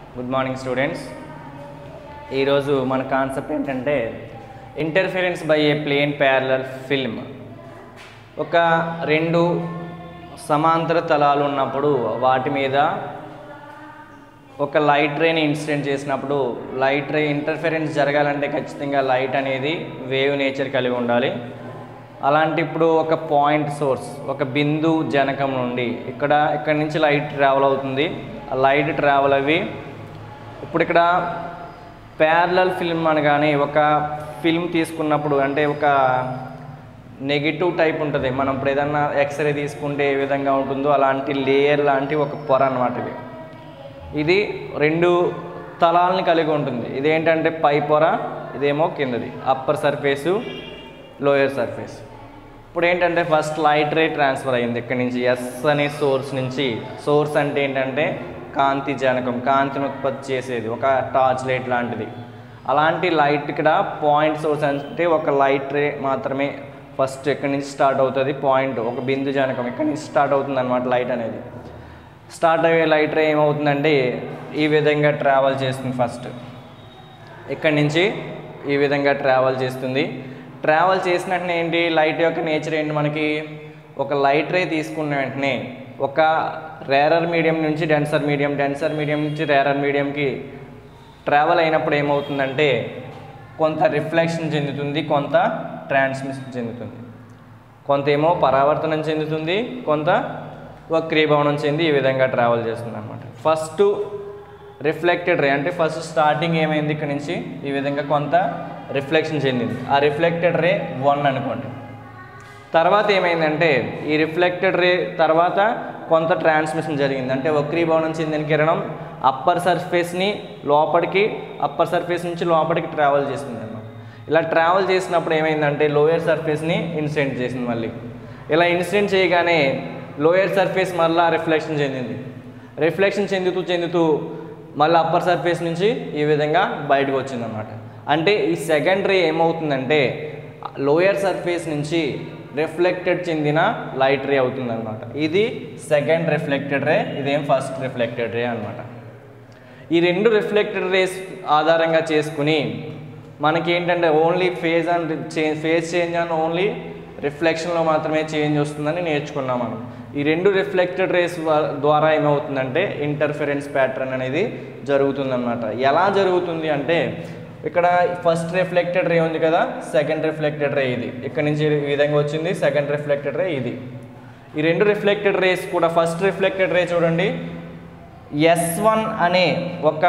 good morning students ఈరోజు మన concept ఏంటంటే interference by a plane parallel film ఒక రెండు సమాంతర తలాలు ఉన్నప్పుడు వాటి మీద ఒక లైట్ రేని ఇన్సిడెంట్ చేసినప్పుడు లైట్ రే ఇంటర్ఫిరెన్స్ జరగాలంటే ఖచ్చితంగా లైట్ అనేది వేవ్ నేచర్ కలిగి ఉండాలి అలాంటి ఇప్పుడు ఒక పాయింట్ సోర్స్ ఒక బిందు జనకం నుండి ఇక్కడ ఇక్కడ నుంచి లైట్ ట్రావెల్ అవుతుంది ఆ లైట్ ట్రావెల్ అవి ఇప్పుడు ఇక్కడ ప్యారలల్ ఫిల్మ్ అనగానే ఒక ఫిల్మ్ తీసుకున్నప్పుడు అంటే ఒక నెగిటివ్ టైప్ ఉంటుంది మనం ఇప్పుడు ఏదన్నా ఎక్స్రే తీసుకుంటే ఏ విధంగా ఉంటుందో అలాంటి లేయర్ లాంటి ఒక పొర అన్నమాట ఇది ఇది రెండు తలాలని కలిగి ఉంటుంది ఇదేంటంటే పై పొర ఇదేమో కిందది అప్పర్ సర్ఫేసు లోయర్ సర్ఫేస్ ఇప్పుడు ఏంటంటే ఫస్ట్ లైట్ రే ట్రాన్స్ఫర్ అయింది ఇక్కడి నుంచి ఎస్ అనే సోర్స్ నుంచి సోర్స్ అంటే ఏంటంటే కాంతి జనకం కాంతిని ఉత్పత్తి చేసేది ఒక టార్చ్ లైట్ లాంటిది అలాంటి లైట్ ఇక్కడ పాయింట్ సోర్స్ అంటే ఒక లైట్ రే మాత్రమే ఫస్ట్ ఎక్కడి నుంచి స్టార్ట్ అవుతుంది పాయింట్ ఒక బిందు జనకం ఇక్కడి నుంచి స్టార్ట్ అవుతుంది అనమాట లైట్ అనేది స్టార్ట్ అయ్యే లైట్ రే ఏమవుతుందంటే ఈ విధంగా ట్రావెల్ చేస్తుంది ఫస్ట్ ఇక్కడి నుంచి ఈ విధంగా ట్రావెల్ చేస్తుంది ట్రావెల్ చేసిన వెంటనే ఏంటి లైట్ యొక్క నేచర్ ఏంటి మనకి ఒక లైట్ రే తీసుకున్న వెంటనే ఒక రేరర్ మీడియం నుంచి డెన్సర్ మీడియం డెన్సర్ మీడియం నుంచి రేరర్ మీడియంకి ట్రావెల్ అయినప్పుడు ఏమవుతుందంటే కొంత రిఫ్లెక్షన్ చెందుతుంది కొంత ట్రాన్స్మిషన్ చెందుతుంది కొంత ఏమో పరావర్తనం చెందుతుంది కొంత వక్రీభవనం చెంది ఈ విధంగా ట్రావెల్ చేస్తుంది అనమాట ఫస్ట్ రిఫ్లెక్టెడ్ రే అంటే ఫస్ట్ స్టార్టింగ్ ఏమైంది ఇక్కడ నుంచి ఈ విధంగా కొంత రిఫ్లెక్షన్ చెందింది ఆ రిఫ్లెక్టెడ్ రే వన్ అనుకోండి తర్వాత ఏమైందంటే ఈ రిఫ్లెక్టెడ్ రే తర్వాత కొంత ట్రాన్స్మిషన్ జరిగింది అంటే వక్రీభవనం చెందిన కిరణం అప్పర్ సర్ఫేస్ని లోపలికి అప్పర్ సర్ఫేస్ నుంచి లోపలికి ట్రావెల్ చేస్తుంది అన్నమాట ఇలా ట్రావెల్ చేసినప్పుడు ఏమైందంటే లోయర్ సర్ఫేస్ని ఇన్సిడెంట్ చేసింది మళ్ళీ ఇలా ఇన్సిడెంట్ చేయగానే లోయర్ సర్ఫేస్ మళ్ళీ రిఫ్లెక్షన్ చెందింది రిఫ్లెక్షన్ చెందుతూ చెందుతూ మళ్ళీ అప్పర్ సర్ఫేస్ నుంచి ఈ విధంగా బయటకు వచ్చిందన్నమాట అంటే ఈ సెకండ్ రే ఏమవుతుందంటే లోయర్ సర్ఫేస్ నుంచి రిఫ్లెక్టెడ్ చెందిన లైట్ రే అవుతుందన్నమాట ఇది సెకండ్ రిఫ్లెక్టెడ్ రే ఇదేం ఫస్ట్ రిఫ్లెక్టెడ్ రే అనమాట ఈ రెండు రిఫ్లెక్టెడ్ రేస్ ఆధారంగా చేసుకుని మనకి ఏంటంటే only phase and change phase change and only రిఫ్లెక్షన్లో మాత్రమే చేంజ్ వస్తుందని నేర్చుకున్నాం మనం ఈ రెండు రిఫ్లెక్టెడ్ రేస్ ద్వారా ఏమవుతుందంటే ఇంటర్ఫిరెన్స్ ప్యాటర్న్ అనేది జరుగుతుందన్నమాట ఎలా జరుగుతుంది అంటే ఇక్కడ ఫస్ట్ రిఫ్లెక్టెడ్ రే ఉంది కదా సెకండ్ రిఫ్లెక్టెడ్ రే ఇది ఇక్కడ నుంచి ఈ విధంగా వచ్చింది సెకండ్ రిఫ్లెక్టెడ్ రే ఇది ఈ రెండు రిఫ్లెక్టెడ్ రేస్ కూడా ఫస్ట్ రిఫ్లెక్టెడ్ రే చూడండి ఎస్ వన్ అనే ఒక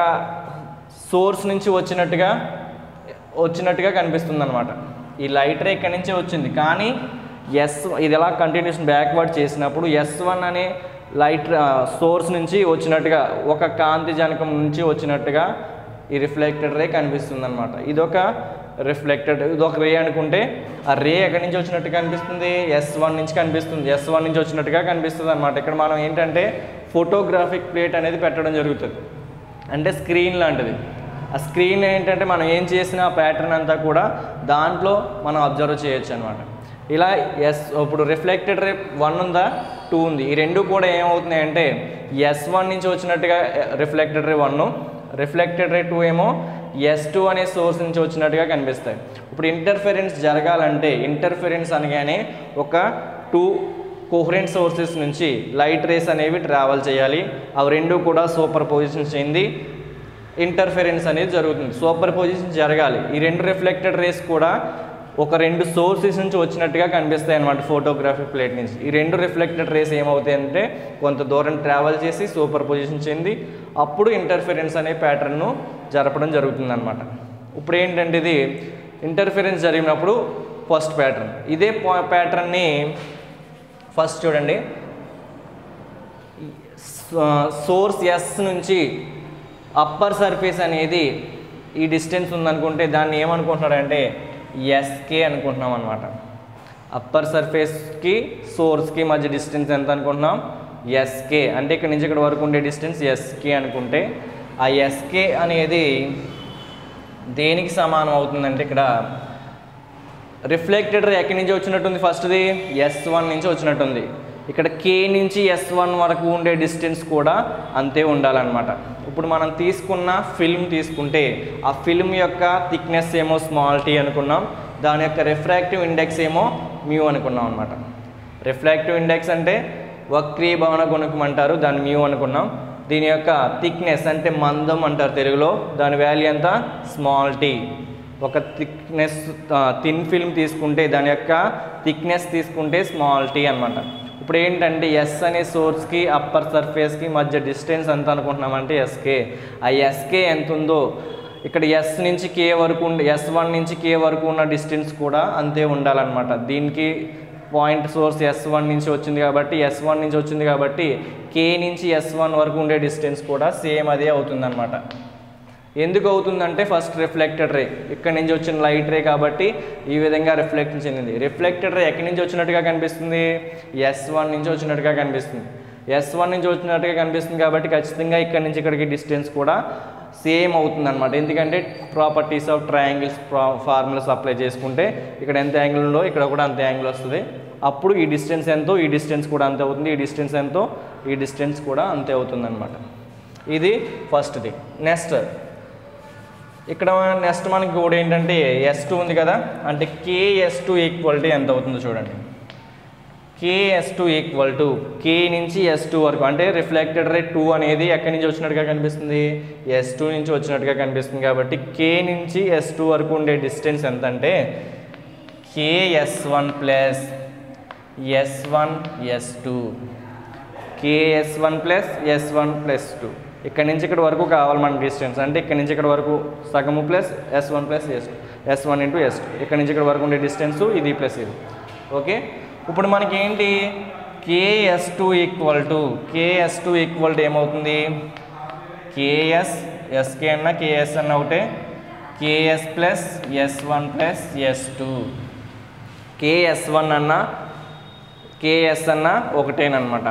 సోర్స్ నుంచి వచ్చినట్టుగా వచ్చినట్టుగా కనిపిస్తుంది అనమాట ఈ లైట్ రే ఇక్కడి నుంచే వచ్చింది కానీ ఎస్ ఇది ఎలా కంటిన్యూషన్ బ్యాక్వర్డ్ చేసినప్పుడు ఎస్ వన్ అనే లైట్ సోర్స్ నుంచి వచ్చినట్టుగా ఒక కాంతి జనకం నుంచి వచ్చినట్టుగా ఈ రిఫ్లెక్టెడ్ రే కనిపిస్తుంది అనమాట ఇదొక రిఫ్లెక్టెడ్ ఇదొక రే అనుకుంటే ఆ రే ఎక్కడి నుంచి వచ్చినట్టు కనిపిస్తుంది ఎస్ వన్ నుంచి కనిపిస్తుంది ఎస్ వన్ నుంచి వచ్చినట్టుగా కనిపిస్తుంది అనమాట ఇక్కడ మనం ఏంటంటే ఫోటోగ్రాఫిక్ ప్లేట్ అనేది పెట్టడం జరుగుతుంది అంటే స్క్రీన్ లాంటిది ఆ స్క్రీన్ ఏంటంటే మనం ఏం చేసిన ప్యాటర్న్ అంతా కూడా దాంట్లో మనం అబ్జర్వ్ చేయొచ్చు అనమాట ఇలా ఎస్ ఇప్పుడు రిఫ్లెక్టెడ్ రే వన్ ఉందా టూ ఉంది ఈ రెండు కూడా ఏమవుతున్నాయి అంటే ఎస్ వన్ నుంచి వచ్చినట్టుగా reflected ray one reflected ray two ఏమో ఎస్ టూ అనే సోర్స్ నుంచి వచ్చినట్టుగా కనిపిస్తాయి ఇప్పుడు ఇంటర్ఫెరెన్స్ జరగాలంటే ఇంటర్ఫెరెన్స్ అనగానే ఒక టూ కోహరెంట్ సోర్సెస్ నుంచి లైట్ రేస్ అనేవి ట్రావెల్ చేయాలి అవి రెండు కూడా సూపర్ పొజిషన్ చెంది ఇంటర్ఫెరెన్స్ అనేది జరుగుతుంది సూపర్ పొజిషన్ జరగాలి ఈ రెండు రిఫ్లెక్టెడ్ రేస్ కూడా ఒక రెండు సోర్సెస్ నుంచి వచ్చినట్టుగా కనిపిస్తాయి అన్నమాట ఫోటోగ్రఫిక్ ప్లేట్ నుంచి ఈ రెండు రిఫ్లెక్టెడ్ రేస్ ఏమవుతాయంటే కొంత దూరం ట్రావెల్ చేసి సూపర్ పొజిషన్ చెంది అప్పుడు ఇంటర్ఫిరెన్స్ అనే ప్యాటర్న్ను జరపడం జరుగుతుంది అనమాట ఇప్పుడు ఏంటంటే ఇది ఇంటర్ఫిరెన్స్ జరిగినప్పుడు ఫస్ట్ ప్యాటర్న్ ఇదే ప్యాటర్న్ని ఫస్ట్ చూడండి సోర్స్ ఎస్ నుంచి అప్పర్ సర్ఫేస్ అనేది ఈ డిస్టెన్స్ ఉందనుకుంటే దాన్ని ఏమనుకుంటున్నాడంటే ఎస్కే అనుకుంటున్నాం అనమాట అప్పర్ సర్ఫేస్కి సోర్స్కి మధ్య డిస్టెన్స్ ఎంత అనుకుంటున్నాం ఎస్కే అంటే ఇక్కడ నుంచి ఇక్కడ వరకు ఉండే డిస్టెన్స్ ఎస్కే అనుకుంటే ఆ ఎస్కే అనేది దేనికి సమానం అవుతుందంటే ఇక్కడ రిఫ్లెక్టెడ్ రే ఎక్కడి నుంచి వచ్చినట్టుంది ఫస్ట్ది ఎస్ వన్ నుంచి వచ్చినట్టుంది ఇక్కడ కే నుంచి ఎస్ వన్ వరకు ఉండే డిస్టెన్స్ కూడా అంతే ఉండాలన్నమాట ఇప్పుడు మనం తీసుకున్న ఫిల్మ్ తీసుకుంటే ఆ ఫిల్మ్ యొక్క థిక్నెస్ ఏమో స్మాల్ టీ అనుకున్నాం దాని యొక్క రిఫ్రాక్టివ్ ఇండెక్స్ ఏమో మ్యూ అనుకున్నాం అనమాట రిఫ్రాక్టివ్ ఇండెక్స్ అంటే వక్రీభవన గుణకం అంటారు దాన్ని మ్యూ అనుకున్నాం దీని యొక్క థిక్నెస్ అంటే మందం అంటారు తెలుగులో దాని వాల్యూ ఎంత స్మాల్ టీ ఒక థిక్నెస్ థిన్ ఫిల్మ్ తీసుకుంటే దాని యొక్క థిక్నెస్ తీసుకుంటే స్మాల్ టీ అనమాట ఇప్పుడు ఏంటంటే ఎస్ అనే సోర్స్కి అప్పర్ సర్ఫేస్కి మధ్య డిస్టెన్స్ ఎంత అనుకుంటున్నామంటే ఎస్కే ఆ ఎస్కే ఎంత ఉందో ఇక్కడ ఎస్ నుంచి కే వరకు ఉండే ఎస్ వన్ నుంచి కే వరకు ఉన్న డిస్టెన్స్ కూడా అంతే ఉండాలన్నమాట దీనికి పాయింట్ సోర్స్ ఎస్ వన్ నుంచి వచ్చింది కాబట్టి ఎస్ వన్ నుంచి వచ్చింది కాబట్టి కే నుంచి ఎస్ వన్ వరకు ఉండే డిస్టెన్స్ కూడా సేమ్ అదే అవుతుందన్నమాట ఎందుకు అవుతుందంటే ఫస్ట్ రిఫ్లెక్టెడ్ రే ఇక్కడ నుంచి వచ్చిన లైట్ రే కాబట్టి ఈ విధంగా రిఫ్లెక్ట్ చెందింది రిఫ్లెక్టెడ్ రే ఎక్కడి నుంచి వచ్చినట్టుగా కనిపిస్తుంది ఎస్ వన్ నుంచి వచ్చినట్టుగా కనిపిస్తుంది ఎస్ వన్ నుంచి వచ్చినట్టుగా కనిపిస్తుంది కాబట్టి ఖచ్చితంగా ఇక్కడ నుంచి ఇక్కడికి డిస్టెన్స్ కూడా సేమ్ అవుతుంది అనమాట ఎందుకంటే properties of triangles formulas apply చేసుకుంటే ఇక్కడ ఎంత యాంగిల్ ఉందో ఇక్కడ కూడా అంత యాంగిల్ వస్తుంది అప్పుడు ఈ డిస్టెన్స్ ఎంతో ఈ డిస్టెన్స్ కూడా అంతే అవుతుంది ఈ డిస్టెన్స్ ఎంతో ఈ డిస్టెన్స్ కూడా అంతే అవుతుంది అనమాట ఇది ఫస్ట్ది నెక్స్ట్ ఇక్కడ నెక్స్ట్ మనకి కూడా ఏంటంటే ఎస్ టూ ఉంది కదా అంటే కేఎస్ టూ ఈక్వాలిటీ ఎంత అవుతుందో చూడండి KS two equal to K నుంచి ఎస్ టూ వరకు అంటే రిఫ్లెక్టెడ్ రేట్ టూ అనేది ఎక్కడి నుంచి వచ్చినట్టుగా కనిపిస్తుంది ఎస్ టూ నుంచి వచ్చినట్టుగా కనిపిస్తుంది కాబట్టి కే నుంచి ఎస్ టూ వరకు ఉండే డిస్టెన్స్ ఎంత అంటే KS one plus S one S two KS one plus S one plus two ఇక్కడ నుంచి ఇక్కడ వరకు కావాలి మనకి డిస్టెన్స్ అంటే ఇక్కడ నుంచి ఇక్కడ వరకు సగము plus S one plus S two S one into S two ఇక్కడ నుంచి ఇక్కడ వరకు ఉండే డిస్టెన్స్ ఇది ప్లస్ ఇది ఓకే ఇప్పుడు మనకి ఏంటి KS two equal to KS two equal to ఏమవుతుంది కేఎస్ ఎస్కే అన్న కేఎస్ అన్న ఒకటే KS plus S one plus S two KS one అన్న కేఎస్ అన్న ఒకటేనమాట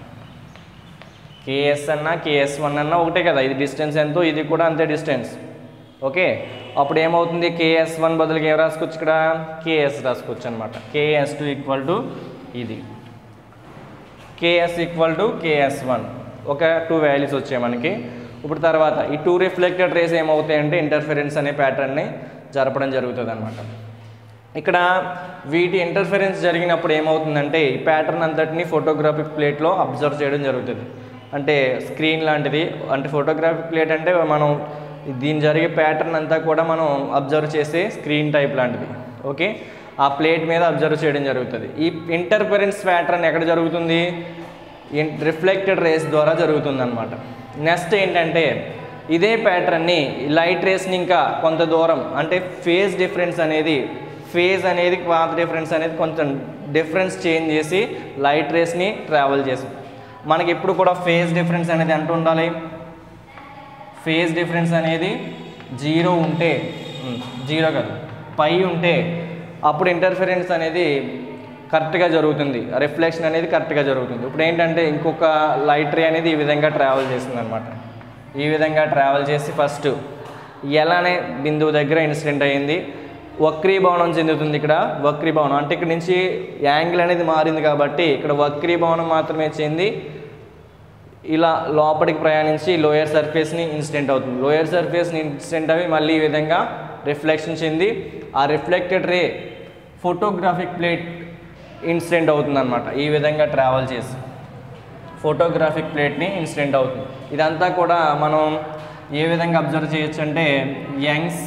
కేఎస్ అన్న కేఎస్ వన్ అన్న ఒకటే కదా ఇది డిస్టెన్స్ ఎంతో ఇది కూడా అంతే డిస్టెన్స్ ఓకే అప్పుడు ఏమవుతుంది కేఎస్ వన్ బదులుకి ఏం రాసుకోవచ్చు ఇక్కడ కేఎస్ రాసుకోవచ్చు అనమాట కేఎస్ టూ ఈక్వల్ టు ఇది KS equal to KS one ఒక టూ వాల్యూస్ వచ్చాయి మనకి ఇప్పుడు తర్వాత ఈ టూ రిఫ్లెక్టెడ్ రేస్ ఏమవుతాయి అంటే ఇంటర్ఫరెన్స్ అనే ప్యాటర్న్ని జరపడం జరుగుతుంది అనమాట ఇక్కడ వీటి ఇంటర్ఫరెన్స్ జరిగినప్పుడు ఏమవుతుందంటే ఈ ప్యాటర్న్ అంతటిని ఫోటోగ్రాఫిక్ ప్లేట్లో అబ్జర్వ్ చేయడం జరుగుతుంది అంటే స్క్రీన్ లాంటిది అంటే ఫోటోగ్రాఫిక్ ప్లేట్ అంటే మనం దీని జరిగే ప్యాటర్న్ అంతా కూడా మనం అబ్జర్వ్ చేసే స్క్రీన్ టైప్ లాంటిది ఓకే ఆ ప్లేట్ మీద అబ్జర్వ్ చేయడం జరుగుతుంది ఈ ఇంటర్ఫరెన్స్ ప్యాటర్న్ ఎక్కడ జరుగుతుంది రిఫ్లెక్టెడ్ రేస్ ద్వారా జరుగుతుంది అనమాట నెక్స్ట్ ఏంటంటే ఇదే ప్యాటర్న్ని లైట్ రేస్ని ఇంకా కొంత దూరం అంటే ఫేజ్ డిఫరెన్స్ అనేది ఫేజ్ అనేది పాత్ డిఫరెన్స్ అనేది కొంచెం డిఫరెన్స్ చేంజ్ చేసి లైట్ రేస్ని ట్రావెల్ చేసి మనకి ఎప్పుడు కూడా ఫేజ్ డిఫరెన్స్ అనేది ఎంత ఉండాలి ఫేజ్ డిఫరెన్స్ అనేది జీరో ఉంటే జీరో కాదు పై ఉంటే అప్పుడు ఇంటర్ఫరెన్స్ అనేది కరెక్ట్గా జరుగుతుంది రిఫ్లెక్షన్ అనేది కరెక్ట్గా జరుగుతుంది ఇప్పుడు ఏంటంటే ఇంకొక లైట్ రే అనేది ఈ విధంగా ట్రావెల్ చేస్తుంది అనమాట ఈ విధంగా ట్రావెల్ చేసి ఫస్ట్ ఎలానే బిందువు దగ్గర ఇన్సిడెంట్ అయ్యింది వక్రీభవనం చెందుతుంది ఇక్కడ వక్రీభవనం అంటే ఇక్కడ నుంచి యాంగిల్ అనేది మారింది కాబట్టి ఇక్కడ వక్రీభవనం మాత్రమే చెంది ఇలా లోపలికి ప్రయాణించి లోయర్ సర్ఫేస్ని ఇన్సిడెంట్ అవుతుంది లోయర్ సర్ఫేస్ని ఇన్సిడెంట్ అవి మళ్ళీ ఈ విధంగా రిఫ్లెక్షన్ చెంది ఆ reflected ray photographic plate incident అవుతుంది అనమాట ఈ విధంగా ట్రావెల్ చేసి ఫోటోగ్రాఫిక్ ప్లేట్ని ఇన్సిడెంట్ అవుతుంది ఇదంతా కూడా మనం ఏ విధంగా అబ్జర్వ్ చేయొచ్చు అంటే Young's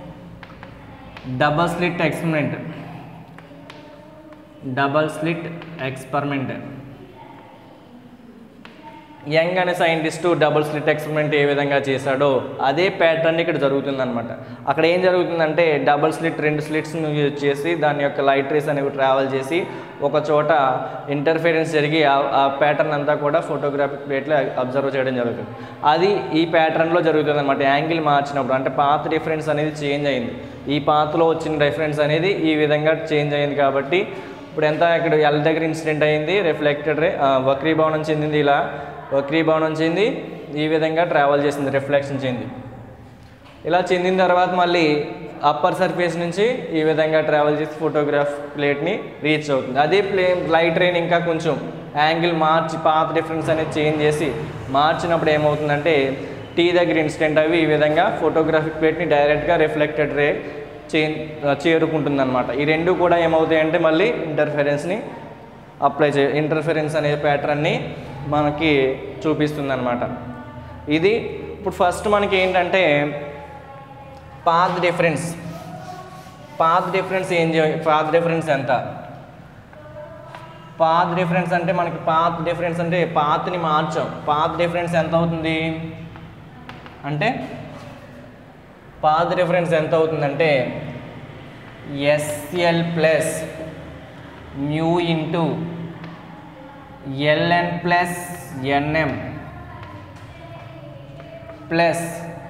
double slit experiment double slit experiment Young అనే సైంటిస్టు డబుల్ స్లిట్ ఎక్స్పెరిమెంట్ ఏ విధంగా చేశాడో అదే ప్యాటర్న్ ఇక్కడ జరుగుతుందన్నమాట అక్కడ ఏం జరుగుతుందంటే డబుల్ స్లిట్ రెండు స్లిట్స్ని యూజ్ చేసి దాని యొక్క లైట్ రేస్ అనేవి ట్రావెల్ చేసి ఒక చోట ఇంటర్ఫిరెన్స్ జరిగి ఆ- ఆ ప్యాటర్న్ అంతా కూడా ఫోటోగ్రాఫిక్ ప్లేట్లో అబ్జర్వ్ చేయడం జరుగుతుంది అది ఈ ప్యాటర్న్లో జరుగుతుంది అనమాట యాంగిల్ మార్చినప్పుడు అంటే పాత్ డిఫరెన్స్ అనేది చేంజ్ అయింది ఈ పాత్లో వచ్చిన డిఫరెన్స్ అనేది ఈ విధంగా చేంజ్ అయింది కాబట్టి ఇప్పుడు ఎంత ఇక్కడ ఎల్ దగ్గర ఇన్సిడెంట్ అయింది రిఫ్లెక్టెడ్ రే ఆ, వక్రీభవనం చెందింది ఇలా వక్రీభవనం చెంది ఈ విధంగా ట్రావెల్ చేసింది రిఫ్లెక్షన్ చెంది ఇలా చెందిన తర్వాత మళ్ళీ అప్పర్ సర్ఫేస్ నుంచి ఈ విధంగా ట్రావెల్ చేసి ఫోటోగ్రాఫ్ ప్లేట్ని రీచ్ అవుతుంది అదే ప్లే లైట్ ట్రైన్ ఇంకా కొంచెం యాంగిల్ మార్చి పాత్ డిఫరెన్స్ అనేది చేంజ్ చేసి మార్చినప్పుడు ఏమవుతుందంటే టీ దగ్గర ఇన్సిడెంట్ అవి ఈ విధంగా ఫోటోగ్రాఫిక్ ప్లేట్ని డైరెక్ట్గా రిఫ్లెక్టెడ్ రే చే చేరుకుంటుందన్నమాట ఈ రెండు కూడా ఏమవుతాయంటే మళ్ళీ ఇంటర్ఫరెన్స్ని అప్లై చే ఇంటర్ఫరెన్స్ అనే ప్యాటర్న్ని మనకి చూపిస్తుంది ఇది ఇప్పుడు ఫస్ట్ మనకి ఏంటంటే పాత్ డిఫరెన్స్ పాత్ డిఫరెన్స్ ఏం చే పాత్ డిఫరెన్స్ ఎంత పాత్ డిఫరెన్స్ అంటే మనకి పాత్ డిఫరెన్స్ అంటే పాత్ని మార్చాం పాత్ డిఫరెన్స్ ఎంత అవుతుంది అంటే పాత్ డిఫరెన్స్ ఎంత అవుతుందంటే SL plus mu into LN plus NM plus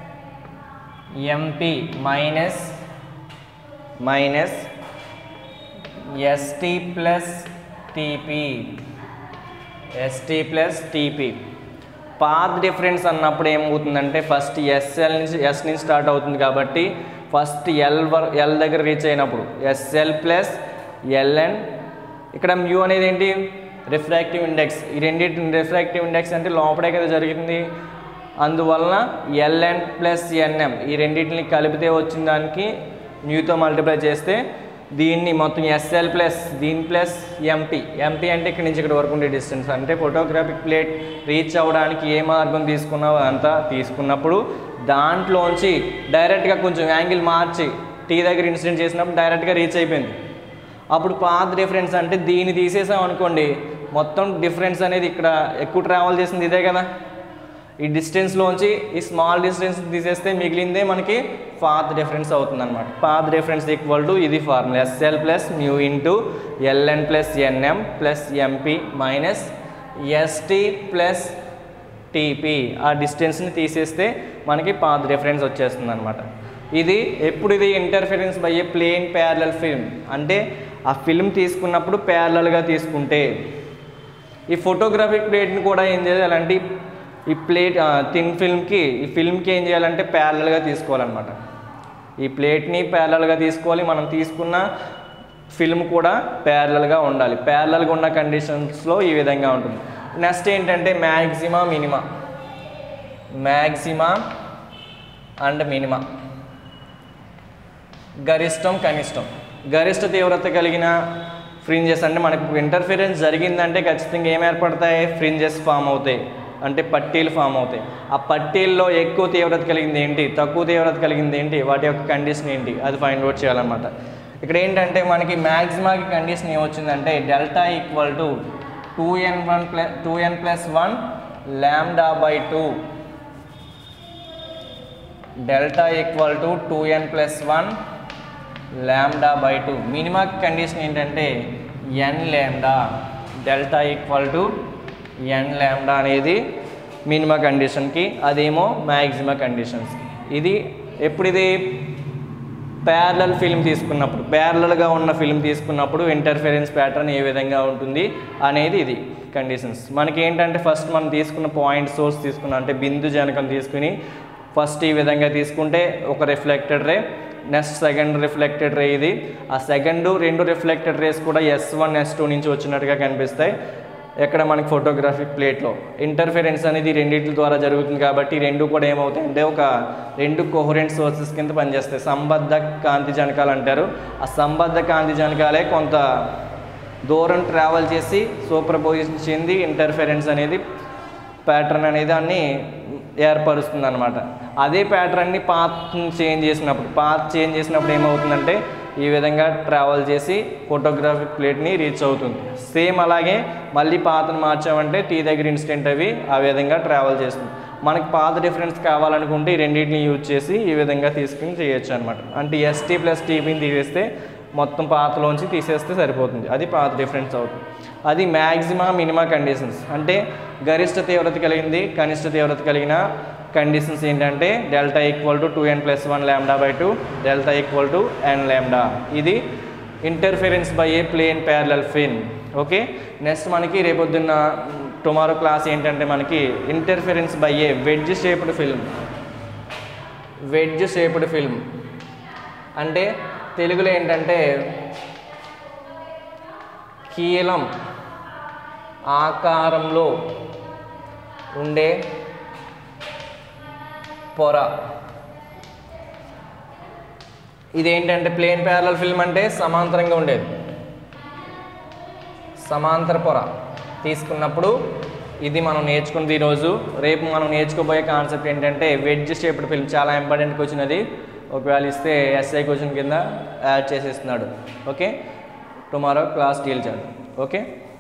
MP minus minus ST plus TP ST plus TP path difference అన్నప్పుడు ఏమవుతుందంటే ఫస్ట్ ఎస్ఎల్ నుంచి ఎస్ నుంచి స్టార్ట్ అవుతుంది కాబట్టి ఫస్ట్ ఎల్ వర్ ఎల్ దగ్గర రీచ్ అయినప్పుడు ఎస్ఎల్ ప్లస్ ఎల్ఎన్ ఇక్కడ మ్యూ అనేది ఏంటి రిఫ్రాక్టివ్ ఇండెక్స్ ఈ రెండింటి రిఫ్రాక్టివ్ ఇండెక్స్ అంటే లోపడే కదా జరిగింది అందువలన ఎల్ఎన్ ప్లస్ ఎన్ఎం ఈ రెండింటిని కలిపితే వచ్చిన దానికి మ్యూతో మల్టిప్లై చేస్తే దీన్ని మొత్తం ఎస్ఎల్ ప్లస్ దీని ప్లస్ ఎంపీ ఎంపీ అంటే ఇక్కడ నుంచి ఇక్కడ వరకు ఉండే డిస్టెన్స్ అంటే ఫోటోగ్రాఫిక్ ప్లేట్ రీచ్ అవ్వడానికి ఏ మార్గం తీసుకున్నావో అంతా తీసుకున్నప్పుడు దాంట్లోంచి డైరెక్ట్గా కొంచెం యాంగిల్ మార్చి టీ దగ్గర ఇన్సిడెంట్ చేసినప్పుడు డైరెక్ట్గా రీచ్ అయిపోయింది అప్పుడు పాత్ డిఫరెన్స్ అంటే దీన్ని తీసేసాం అనుకోండి మొత్తం డిఫరెన్స్ అనేది ఇక్కడ ఎక్కువ ట్రావెల్ చేసింది ఇదే కదా ఈ డిస్టెన్స్లోంచి ఈ స్మాల్ డిస్టెన్స్ తీసేస్తే మిగిలిందే మనకి పాత్ డిఫరెన్స్ అవుతుంది అనమాట పాత్ డిఫరెన్స్ ఈక్వల్ టు ఇది formula SL plus mu into LN plus NM plus MP minus ST plus TP ఆ డిస్టెన్స్ని తీసేస్తే మనకి పాత్ డిఫరెన్స్ వచ్చేస్తుంది అనమాట ఇది ఎప్పుడు ఇది interference by a plane parallel film అంటే ఆ ఫిల్మ్ తీసుకున్నప్పుడు ప్యారలల్గా తీసుకుంటే ఈ ఫోటోగ్రాఫిక్ ప్లేట్ని కూడా ఏం చేయాలంటే ఈ ప్లేట్ థిన్ ఫిల్మ్కి ఈ ఫిల్మ్కి ఏం చేయాలంటే ప్యారలల్గా తీసుకోవాలన్నమాట ఈ ప్లేట్ని ప్యారలల్గా తీసుకోవాలి మనం తీసుకున్న ఫిల్మ్ కూడా ప్యారలల్గా ఉండాలి ప్యారలల్గా ఉన్న కండిషన్స్లో ఈ విధంగా ఉంటుంది నెక్స్ట్ ఏంటంటే maxima minima maxima and minima గరిష్టం కనిష్టం గరిష్ట తీవ్రత కలిగిన ఫ్రింజెస్ అంటే మనకు ఇంటర్ఫిరెన్స్ జరిగిందంటే ఖచ్చితంగా ఏం ఏర్పడతాయి ఫ్రింజెస్ ఫామ్ అవుతాయి అంటే పట్టీలు ఫామ్ అవుతాయి ఆ పట్టీల్లో ఎక్కువ తీవ్రత కలిగింది ఏంటి తక్కువ తీవ్రత కలిగింది ఏంటి వాటి యొక్క కండిషన్ ఏంటి అది ఫైండ్ అవుట్ చేయాలన్నమాట ఇక్కడ ఏంటంటే మనకి మ్యాక్సిమాకి కండిషన్ ఏమొచ్చిందంటే delta equal to two N one plus two N plus one lambda by two delta equal to two N plus one lambda by two minima condition ఏంటంటే ఎన్ ల్యాండా డెల్టా ఈక్వల్ టు ఎన్ ల్యాండా అనేది minima కండిషన్కి అదేమో మ్యాక్సిమా కండిషన్స్కి ఇది ఎప్పుడు ఇది parallel film తీసుకున్నప్పుడు ప్యారలల్గా ఉన్న ఫిల్మ్ తీసుకున్నప్పుడు ఇంటర్ఫిరెన్స్ ప్యాటర్న్ ఏ విధంగా ఉంటుంది అనేది ఇది కండిషన్స్ మనకి ఏంటంటే ఫస్ట్ మనం తీసుకున్న పాయింట్ సోర్స్ తీసుకున్నాం అంటే బిందు జనకం తీసుకుని ఫస్ట్ ఈ విధంగా తీసుకుంటే ఒక reflected ray next second reflected ray ఇది ఆ సెకండ్ రెండు రిఫ్లెక్టెడ్ రేస్ కూడా ఎస్ వన్ ఎస్ టూ నుంచి వచ్చినట్టుగా కనిపిస్తాయి ఎక్కడ మనకి ఫోటోగ్రాఫిక్ ప్లేట్లో ఇంటర్ఫిరెన్స్ అనేది ఈ రెండింటి ద్వారా జరుగుతుంది కాబట్టి ఈ రెండు కూడా ఏమవుతాయి అంటే ఒక రెండు కోహరెంట్ సోర్సెస్ కింద పనిచేస్తాయి సంబద్ధ కాంతి జనకాలు అంటారు ఆ సంబద్ధ కాంతి జనకాలే కొంత దూరం ట్రావెల్ చేసి సూపర్ పొజిషన్ చెంది ఇంటర్ఫిరెన్స్ అనేది ప్యాటర్న్ అనేది దాన్ని ఏర్పరుస్తుంది అనమాట అదే ప్యాటర్న్ని పాత్ చేంజ్ చేసినప్పుడు పాత్ చేంజ్ చేసినప్పుడు ఏమవుతుందంటే ఈ విధంగా ట్రావెల్ చేసి ఫోటోగ్రాఫిక్ ప్లేట్ని రీచ్ అవుతుంది సేమ్ అలాగే మళ్ళీ పాతను మార్చామంటే టీ దగ్గర ఇన్స్టెంట్ అవి ఆ విధంగా ట్రావెల్ చేస్తుంది మనకి పాత డిఫరెన్స్ కావాలనుకుంటే ఈ రెండింటిని యూజ్ చేసి ఈ విధంగా తీసుకుని చేయొచ్చు అనమాట అంటే ఎస్టీ ప్లస్ టీపీని తీసేస్తే మొత్తం పాతలోంచి తీసేస్తే సరిపోతుంది అది పాత డిఫరెన్స్ అవుతుంది అది మ్యాక్సిమా మినిమా కండిషన్స్ అంటే గరిష్ట తీవ్రత కలిగింది కనిష్ట తీవ్రత కలిగిన కండిషన్స్ ఏంటంటే delta equal to two N plus one lambda by two delta equal to N lambda ఇది interference by a plane parallel film okay next మనకి రేపొద్దున్న టుమారో క్లాస్ ఏంటంటే మనకి interference by a wedge shaped film wedge shaped film అంటే తెలుగులో ఏంటంటే కీలం ఆకారంలో ఉండే పొర ఇదేంటంటే ప్లేన్ ప్యారలల్ ఫిల్మ్ అంటే సమాంతరంగా ఉండేది సమాంతర పొర తీసుకున్నప్పుడు ఇది మనం నేర్చుకున్నది ఈరోజు రేపు మనం నేర్చుకోబోయే కాన్సెప్ట్ ఏంటంటే వెడ్జ్ షేప్డ్ ఫిల్మ్ చాలా ఇంపార్టెంట్ క్వశ్చన్ అది ఒకవేళ ఇస్తే ఎస్ఐ క్వశ్చన్ కింద యాడ్ చేసేస్తున్నాడు ఓకే టుమారో క్లాస్ డీల్ చేద్దాం ఓకే